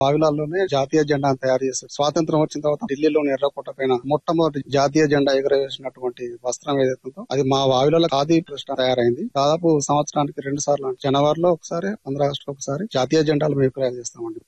వావిలాల్లోనే జాతీయ జెండాను తయారు చేశారు స్వాతంత్రం వచ్చిన తర్వాత ఢిల్లీలోని ఎర్రకోట పైన మొట్టమొదటి జాతీయ జెండా ఎగరవేసినటువంటి వస్త్రం ఏదైతే ఉందో అది మా వావిలలో ఖాదీ ప్రశ్న తయారైంది దాదాపు సంవత్సరానికి రెండు సార్లు జనవరిలో ఒకసారి పంద్రా ఆగస్టు ఒకసారి జాతీయ జెండాలు మేము తయారు చేస్తామండి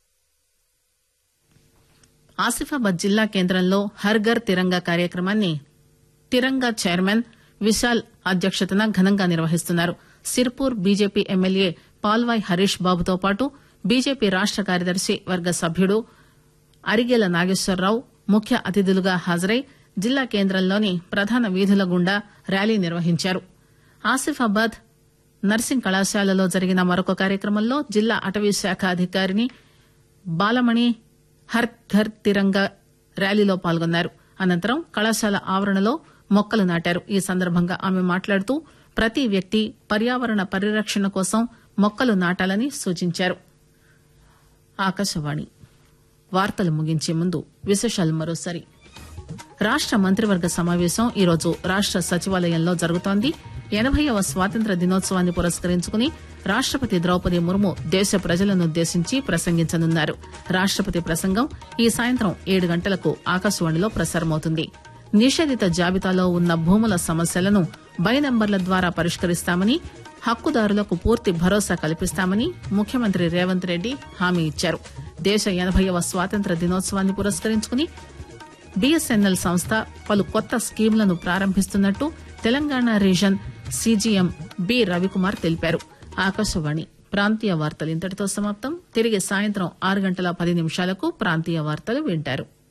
ఆసిఫాబాద్ జిల్లా కేంద్రంలో హర్ ఘర్ తిరంగా కార్యక్రమాన్ని తిరంగా చైర్మన్ విశాల్ అధ్యక్షతన ఘనంగా నిర్వహిస్తున్నారు సిర్పూర్ బీజేపీ ఎమ్మెల్యే పాల్వాయ్ హరీష్ బాబుతో పాటు బీజేపీ రాష్ట కార్యదర్శి వర్గ సభ్యుడు అరిగేల నాగేశ్వరరావు ముఖ్య అతిథులుగా హాజరై జిల్లా కేంద్రంలోని ప్రధాన వీధుల గుండా ర్యాలీ నిర్వహించారు ఆసిఫాబాద్ నర్సింగ్ కళాశాలలో జరిగిన మరొక కార్యక్రమంలో జిల్లా అటవీ శాఖ అధికారిని బాలమణి హర్ ఘర్ తిరంగా ర్యాలీలో పాల్గొన్నారు అనంతరం కళాశాల ఆవరణలో మొక్కలు నాటారు ఈ సందర్భంగా ఆమె మాట్లాడుతూ ప్రతి వ్యక్తి పర్యావరణ పరిరక్షణ కోసం మొక్కలు నాటాలని సూచించారు ఆకాశవాణి వార్తలు ముగించే ముందు విశేషాలు మరోసారి రాష్ట మంత్రివర్గ సమావేశం ఈరోజు రాష్ట సచివాలయంలో జరుగుతోంది ఎనభైవ స్వాతంత్ర దినోత్సవాన్ని పురస్కరించుకుని రాష్టపతి ద్రౌపది ముర్ము దేశ ప్రజలనుద్దేశించి ప్రసంగించనున్నారు రాష్టపతి ప్రసంగం ఈ సాయంత్రం ఏడు గంటలకు ఆకాశవాణిలో ప్రసారమవుతుంది నిషేధిత జాబితాలో ఉన్న భూముల సమస్యలను బై నంబర్ల ద్వారా పరిష్కరిస్తామని హక్కుదారులకు పూర్తి భరోసా కల్పిస్తామని ముఖ్యమంత్రి రేవంత్ రెడ్డి హామీ ఇచ్చారు దేశ ఎనభైవ స్వాతంత్ర దినోత్సవాన్ని పురస్కరించుకుని బీఎస్ఎన్ఎల్ సంస్థ పలు కొత్త స్కీంలను ప్రారంభిస్తున్నట్టు Telangana region CGM B Ravikumar తెలిపారు ఆకాశవాణి ప్రాంతీయ వార్తలు ఇంతటితో సమాప్తం తిరిగి సాయంత్రం ఆరు గంటల పది నిమిషాలకు ప్రాంతీయ వార్తలు వింటారు